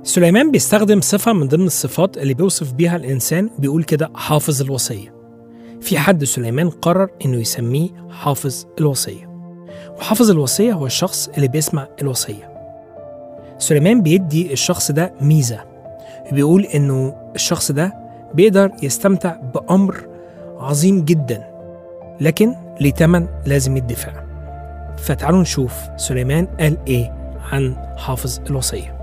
سليمان بيستخدم صفة من ضمن الصفات اللي بيوصف بيها الإنسان بيقول كده حافظ الوصية في حد سليمان قرر إنه يسميه حافظ الوصية وحافظ الوصية هو الشخص اللي بيسمع الوصية سليمان بيدي الشخص ده ميزة بيقول إنه الشخص ده بيقدر يستمتع بأمر عظيم جدا لكن ليه تمن لازم يدفع فتعالوا نشوف سليمان قال إيه عن حافظ الوصيه